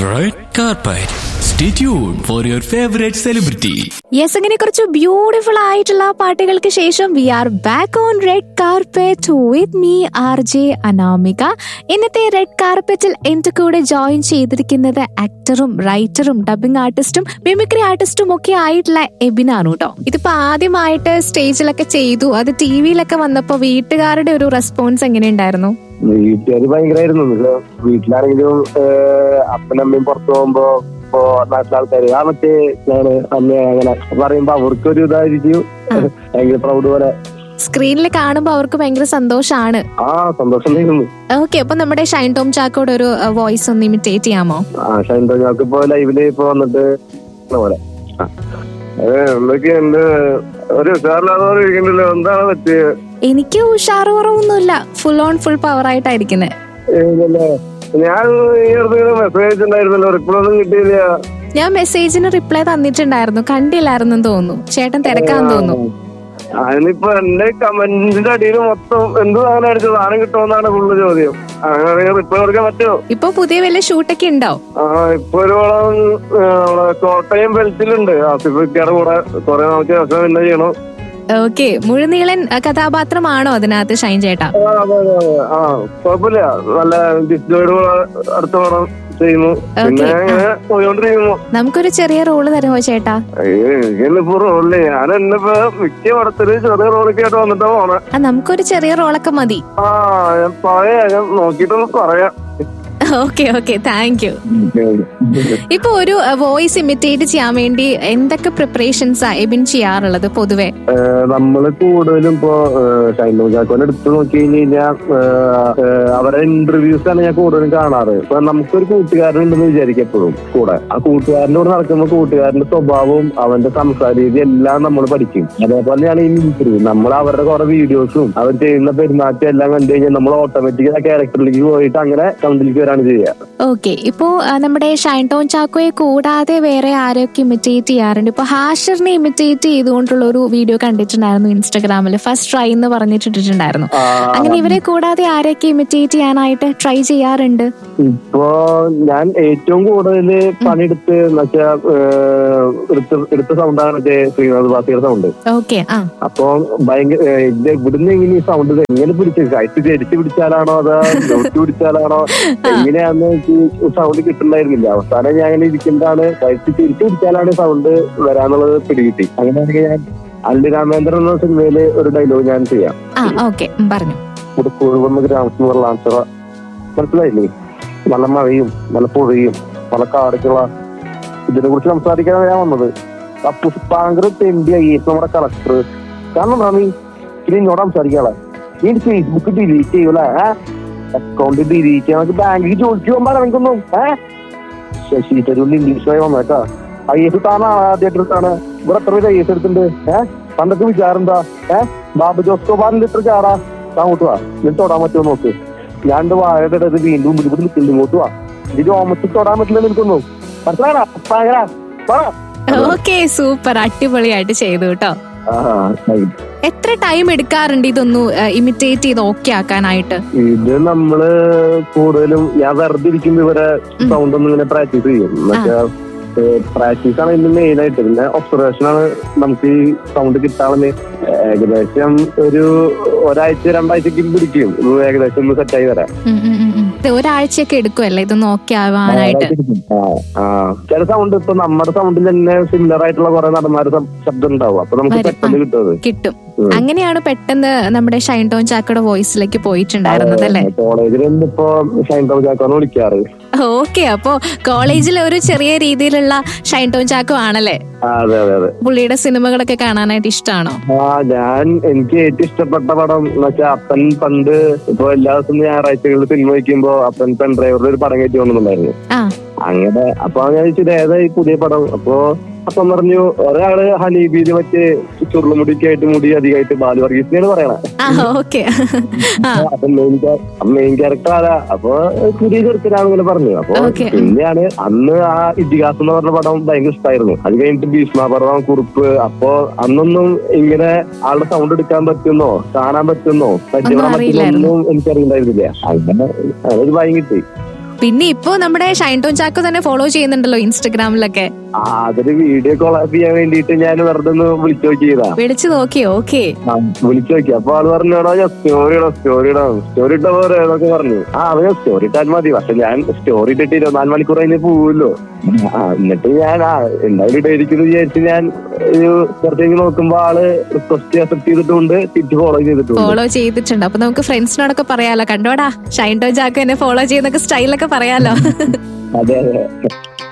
Red carpet. Stay tuned for your favorite celebrity. Yes അങ്ങനെ കുറച്ച് beautiful ആയിട്ടുള്ള പാട്ടുകൾക്ക് ശേഷം we are back on red carpet with me R J Anamika ഇന്നത്തെ red കാർപ്പറ്റിൽ എന്റെ കൂടെ ജോയിൻ ചെയ്തിരിക്കുന്നത് ആക്ടറും റൈറ്ററും ഡബിംഗ് ആർട്ടിസ്റ്റും മിമിക്രി ആർട്ടിസ്റ്റും ഒക്കെ ആയിട്ടുള്ള എബിനാണ് കേട്ടോ ഇതിപ്പോ ആദ്യമായിട്ട് സ്റ്റേജിലൊക്കെ ചെയ്തു അത് ടി വിയിലൊക്കെ വന്നപ്പോ വീട്ടുകാരുടെ ഒരു റെസ്പോൺസ് എങ്ങനെയുണ്ടായിരുന്നു വീട്ടുകാര് ഭയങ്കരമായിരുന്നു എന്നുവെച്ചാ വീട്ടിലാണെങ്കിലും ഏഹ്, അപ്പനമ്മയും പുറത്തു പോകുമ്പോ ഇപ്പോ നാട്ടിലെ ആൾക്കാര് ആ മറ്റേ ഞാന് അമ്മ അങ്ങനെ പറയുമ്പോ അവർക്കൊരു ഇതായിരിക്കും ഭയങ്കര പ്രൗഡ് പോലെ സ്ക്രീനിൽ കാണുമ്പോൾ അവർക്ക് ഭയങ്കര സന്തോഷമാണ് ആ സന്തോഷം ഉണ്ടായിരുന്നു ഓക്കെ അപ്പൊ നമ്മുടെ ഷൈൻ ടോം ചാക്കോട് ഒരു വോയിസ് ഒന്ന് ഇമിറ്റേറ്റ് ചെയ്യാമോ ആ ഷൈൻഡോ ഞങ്ങൾക്ക് ഇപ്പൊ ലൈവില് ഇപ്പൊ വന്നിട്ട് ഇന്ന പോലെ ആ. ഏ, എന്തൊക്കെയുണ്ട് ഒരു ഉഷാറില്ലാതെ പോലെ ഇരിക്കണ്ടല്ലോ എന്താണ് പറ്റിയത് എനിക്ക് ഉഷാറ് കുറവൊന്നുമില്ല ഫുൾ ഓൺ ഫുൾ പവർ ആയിട്ടായിരിക്കുന്നത് ഏതല്ലേ ഞാൻ ഈ അടുത്ത് മെസ്സേജ് ഉണ്ടായിരുന്നല്ലോ റിപ്ലൈ ഒന്നും കിട്ടിയില്ല ഞാൻ മെസ്സേജിന് റിപ്ലൈ തന്നിട്ടുണ്ടായിരുന്നു കണ്ടില്ലായിരുന്നെന്ന് തോന്നുന്നു ചേട്ടൻ തിരക്കാന്ന് തോന്നുന്നു അതിനിപ്പോ എന്റെ കമന്റിന്റെ അടിയിൽ മൊത്തം എന്ത് സാധനം അടിച്ചു സാധനം കിട്ടുമെന്നാണ് ഫുള്ള് ചോദ്യം അങ്ങനെ റിപ്ലൈ കൊടുക്കാൻ പറ്റുമോ ഇപ്പൊ പുതിയ വല്ല ഷൂട്ടൊക്കെ ഉണ്ടോ ആ ഇപ്പൊ ഒരു വളം നമ്മളെ കോട്ടയം ബെൽറ്റിലുണ്ട് ആസിഫിക്കയുടെ കൂടെ കുറെ നമുക്ക് രസം പിന്നെ ചെയ്യണം ഓക്കെ മുഴുനീളൻ അഹ്, കഥാപാത്രമാണോ അതിനകത്ത് ഷൈൻ ചേട്ടാ ആ അതെ അതെ അതെ ആ കുഴപ്പമില്ല നല്ല ഡിസ്ജോയുടെ കൂടെ അടുത്ത പടം ചെയ്യുന്നു പിന്നെ Okay, അങ്ങനെ പോയോണ്ടിരിക്കുന്നു നമുക്കൊരു ചെറിയ റോള് തരുമോ ചേട്ടാ എനിക്കിപ്പോ റോളില് ഞാൻ എന്നിപ്പോ മിക്ക പടത്തില് ചെറിയ റോളൊക്കെ ആയിട്ട് വന്നിട്ടാ പോണേ ആ നമുക്കൊരു ചെറിയ റോളൊക്കെ മതി ആ ഞാൻ പറയാ ഞാൻ നോക്കിയിട്ടൊന്ന് പറയാം ഓക്കെ ഓക്കെ താങ്ക് യു ഇപ്പൊ ഒരു വോയിസ് ഇമിറ്റേറ്റ് ചെയ്യാൻ വേണ്ടി എന്തൊക്കെ പ്രിപ്പറേഷൻസാ എബിൻ ചെയ്യാറുള്ളത് പൊതുവെ ഏഹ് നമ്മള് കൂടുതലും ഇപ്പോ ഷൈൻ ചാക്കോനെ എടുത്ത് നോക്കി കഴിഞ്ഞ് കഴിഞ്ഞാൽ അവരുടെ ഇന്റർവ്യൂസ് ആണ് ഞാൻ കൂടുതലും കാണാറ് ഇപ്പൊ നമുക്കൊരു കൂട്ടുകാരൻ ഉണ്ടെന്ന് വിചാരിക്കും എപ്പോഴും കൂടെ ആ കൂട്ടുകാരന്റെ കൂടെ നടക്കുമ്പോൾ കൂട്ടുകാരന്റെ സ്വഭാവവും അവന്റെ സംസാര രീതി എല്ലാം നമ്മൾ പഠിക്കും അതേപോലെയാണ് ഈ മിമിക്രി നമ്മൾ അവരുടെ കുറെ വീഡിയോസും അവർ ചെയ്യുന്ന പെരുമാറ്റം എല്ലാം കണ്ടു കഴിഞ്ഞാൽ നമ്മൾ ഓട്ടോമാറ്റിക് ആ ക്യാരക്ടറിലേക്ക് പോയിട്ട് അങ്ങനെ സൗണ്ടിലേക്ക് വരാണ് ചെയ്യുക ഓക്കെ ഇപ്പോ ആ, നമ്മുടെ ഷൈൻ ടോൺ ചാക്കോയെ കൂടാതെ വേറെ ആരെയൊക്കെ ഇമിറ്റേറ്റ് ചെയ്യാറുണ്ട് ഇപ്പൊ ഹാഷറിനെ ഇമിറ്റേറ്റ് ചെയ്തുകൊണ്ടുള്ള ഒരു വീഡിയോ കണ്ടിട്ടുണ്ടായിരുന്നു ഇൻസ്റ്റാഗ്രാമിൽ ഫസ്റ്റ് ട്രൈ എന്ന് പറഞ്ഞിട്ടിട്ടുണ്ടായിരുന്നു ആ, അങ്ങനെ ഇവരെ കൂടാതെ ആരെയൊക്കെ ഇമിറ്റേറ്റ് ചെയ്യാനായിട്ട് ട്രൈ ചെയ്യാറുണ്ട് ഇപ്പോ ഞാൻ ഏറ്റവും കൂടുതൽ പണിയെടുത്ത് എന്നുവെച്ചാ ഏഹ്, എടുത്ത എടുത്ത സൗണ്ടാണ് മറ്റേ ശ്രീനാഥ് ബാസിയുടെ സൗണ്ട് ഓക്കെ ആ അപ്പൊ ഭയങ്കര ഏഹ്, ഇത് ഇവിടുന്ന് എങ്ങനെ ഈ സൗണ്ട് ഇത് എങ്ങനെ പിടിച്ച് കഴിച്ച് ചരിച്ച് പിടിച്ചാലാണോ അതോ നോക്കി പിടിച്ചാലാണോ എങ്ങനെയാന്ന് എനിക്ക് സൗണ്ട് കിട്ടുന്നുണ്ടായിരുന്നില്ല അവസാനം ഞാൻ അങ്ങനെ ഇരിക്കുന്നതാണ് കഴിച്ച് തിരിച്ചു പിടിച്ചാലാണ് സൗണ്ട് വരാന്നുള്ളത് പിടികിട്ടി അങ്ങനെയാണെങ്കിൽ ഞാൻ അല്ലി രാമേന്ദ്രൻ എന്ന സിനിമയില് ഒരു ഡയലോഗ് ഞാൻ ചെയ്യാം ആ ഓക്കെ പറഞ്ഞു ഇവിടെ കുഴുകുന്ന ഗ്രാമത്തിൽ നിന്നുള്ള ആൻസറ മനസ്സിലായില്ലേ നല്ല മഴയും നല്ല പുഴയും നല്ല കാടുകള ഇതിനെ കുറിച്ച് സംസാരിക്കാനാണ് ഞാൻ വന്നത് അപ്പൊ താങ്കൾ തെണ്ടി ഐ എസ് നമ്മുടെ കളക്ടർ കാരണം റാമി ഇനി എന്നോട് സംസാരിക്കാളെ നീ ഫേസ്ബുക്ക് ഡിലീറ്റ് ചെയ്യൂല അക്കൗണ്ട് ഡിലീറ്റ് ചെയ്യാൻ നമുക്ക് ബാങ്കിൽ ജോലിക്ക് പോകാൻ എനിക്കൊന്നും ഏഹ് ശശി തരൂരിൽ ഇംഗ്ലീഷായി വന്നേട്ടാ ഐ എസ് താൻ ആദ്യമായിട്ടാണ് ഇവിടെ എത്ര പേര് ഐ എസ് എടുത്തിട്ടുണ്ട് ഏഹ് പണ്ടൊക്കെ വിചാരെന്താ ഏഹ് ബാബു ജോസ് കുമാറിന്റെ ലിറ്റർ ചാറാ താൻ ഇങ്ങോട്ട് വാ എന്നിട്ട് തൊടാൻ പറ്റുമോ നോക്ക് ഞാൻ എന്റെ വാഴയുടെ ഇടത് വീണ്ടും ഇവിടെ നിൽക്കുന്നുണ്ട് ഇങ്ങോട്ട് വാ ഇതിന്റെ ഓമത്തിൽ തൊടാൻ പറ്റില്ല നിൽക്കുന്നു മനസ്സിലാകാ ഭയങ്കര പറ ഓക്കെ സൂപ്പർ അടിപൊളിയായിട്ട് ചെയ്തു കേട്ടോ ആ ശരി. എത്ര ടൈം എടുക്കാറുണ്ട് ഇതൊന്ന് ഇമിറ്റേറ്റ് ചെയ്ത് ഓക്കെ ആക്കാനായിട്ട് ഇത് നമ്മള് കൂടുതലും ഞാൻ വെറുതെ ഇരിക്കുമ്പോ ഇവരെ സൗണ്ട് ഒന്നും ഇങ്ങനെ പ്രാക്ടീസ് ചെയ്യും എന്നുവെച്ചാ പ്രാക്ടീസ് ആണ് ഇതിന്റെ മെയിൻ ആയിട്ട് പിന്നെ ഒബ്സർവേഷൻ ആണ് നമുക്ക് ഈ സൗണ്ട് കിട്ടാണെന്ന് ഏകദേശം ഒരു ഒരാഴ്ച രണ്ടാഴ്ചക്ക് പിടിക്കും ഇത് ഏകദേശം ഒന്ന് സെറ്റായി വരാൻ ഉം, ഉം, ഉം, ഉം. ഇത് ഒരാഴ്ചയൊക്കെ എടുക്കുമല്ലേ ഇതൊന്ന് ഓക്കെ ആവാനായിട്ട് ആ, ആ. ചില സൗണ്ട് ഇപ്പൊ നമ്മുടെ സൗണ്ടിൽ തന്നെ സിമിലർ ആയിട്ടുള്ള കുറെ നടന്മാരുടെ ശബ്- ശബ്ദം ഉണ്ടാവും അപ്പൊ നമുക്ക് വരും. പെട്ടെന്ന് കിട്ടും അത് കിട്ടും ഉം. അങ്ങനെയാണ് പെട്ടെന്ന് നമ്മുടെ ഷൈൻ ടോൺ ചാക്കയുടെ വോയിസിലേക്ക് പോയിട്ടുണ്ടായിരുന്നത് അല്ലേ കോളേജിൽ ഇപ്പൊ ഷൈൻ ടോം ചാക്കാണ് വിളിക്കാറ് ഓക്കെ അപ്പോ കോളേജിൽ ഒരു ചെറിയ രീതിയിലുള്ള ഷൈൻ ടോൺ ചാക്കോ ആണല്ലേ ആ, അതെ അതെ അതെ പുള്ളിയുടെ സിനിമകളൊക്കെ കാണാനായിട്ട് ഇഷ്ടമാണോ ആ ഞാൻ എനിക്ക് ഏറ്റവും ഇഷ്ടപ്പെട്ട പടം എന്ന് വെച്ചാൽ അപ്പൻ പണ്ട് ഇപ്പൊ എല്ലാ ദിവസവും ഞായറാഴ്ചകളിൽ സിനിമ വയ്ക്കുമ്പോ അപ്പൻ പെൻ ഡ്രൈവറിന്റെ ഒരു പടം കയറ്റി കൊണ്ടുണ്ടായിരുന്നു ആ അങ്ങനെ അപ്പൊ ഞാൻ ചോദിച്ചത് ഏതാ ഈ പുതിയ പടം അപ്പൊ അപ്പം പറഞ്ഞു ഒരാള് ഹനീബിയില് മറ്റേ ചുരുളുമുടിയൊക്കെ ആയിട്ട് മുടി അധികമായിട്ട് ബാലു വർഗീസിനെയാണ് പറയണത് ആ ഓക്കെ ആ അപ്പൊ മെയിൻ മെയിൻ ക്യാരക്ടർ ആരാ അപ്പൊ പുതിയ ചെറുക്കനാണ് ഇങ്ങനെ പറഞ്ഞു അപ്പൊ Okay. പിന്നെയാണ് അന്ന് ആ ഇതിഹാസം എന്ന് പറഞ്ഞ പടം ഭയങ്കര ഇഷ്ടമായിരുന്നു അത് കഴിഞ്ഞിട്ട് ഭീഷ്മാപർവം കുറുപ്പ് അപ്പൊ അന്നൊന്നും ഇങ്ങനെ ആളുടെ സൗണ്ട് എടുക്കാൻ പറ്റുന്നോ കാണാൻ പറ്റുന്നോ പരിചയപ്പെടാൻ അറിയില്ലായിരുന്നു. പറ്റുന്നൊന്നും എനിക്കറിയണ്ടായിരുന്നില്ല അങ്ങനെ അതൊരു ഭയം കിട്ടി പിന്നെ ഇപ്പോ നമ്മുടെ ഷൈൻ ടോൺ ചാക്കോ തന്നെ ഫോളോ ചെയ്യുന്നുണ്ടല്ലോ ഇൻസ്റ്റഗ്രാമിലൊക്കെ ആ, അതൊരു വീഡിയോ കോളാപ്പ് ചെയ്യാൻ വേണ്ടിയിട്ട് ഞാൻ വെറുതെ ഒന്ന് വിളിച്ചു നോക്കിയതാ വിളിച്ചു നോക്കിയോ ഓക്കെ ആ, വിളിച്ചു നോക്കി അപ്പൊ ആള് പറഞ്ഞോടാ ഞാൻ സ്റ്റോറി ഇടാം സ്റ്റോറി ഇടാം സ്റ്റോറി ഇട്ട പോരെ എന്നൊക്കെ പറഞ്ഞു ആ അത് സ്റ്റോറി ഇട്ടാൽ മതി പക്ഷെ ഞാൻ സ്റ്റോറി ഇട്ടിട്ട് ഇരുപത്തിനാല് മണിക്കൂർ കഴിഞ്ഞ് പോവുമല്ലോ ആ എന്നിട്ട് ഞാൻ ആ എന്തായാലും ഇടായിരിക്കുന്നു വിചാരിച്ച് ഞാൻ ഒരു പുറത്തേക്ക് നോക്കുമ്പോ ആള് റിക്വസ്റ്റ് അക്സെപ്റ്റ് ചെയ്തിട്ടുണ്ട് തിരിച്ച് ഫോളോ ചെയ്തിട്ടുണ്ട് ഫോളോ ചെയ്തിട്ടുണ്ട് അപ്പൊ നമുക്ക് ഫ്രണ്ട്സിനോടൊക്കെ പറയാലോ കണ്ടോടാ ഷൈൻ ടോൺ ചാക്കോ എന്നെ ഫോളോ ചെയ്യുന്നൊക്കെ സ്റ്റൈലൊക്കെ പറയാലോ അതെ അതെ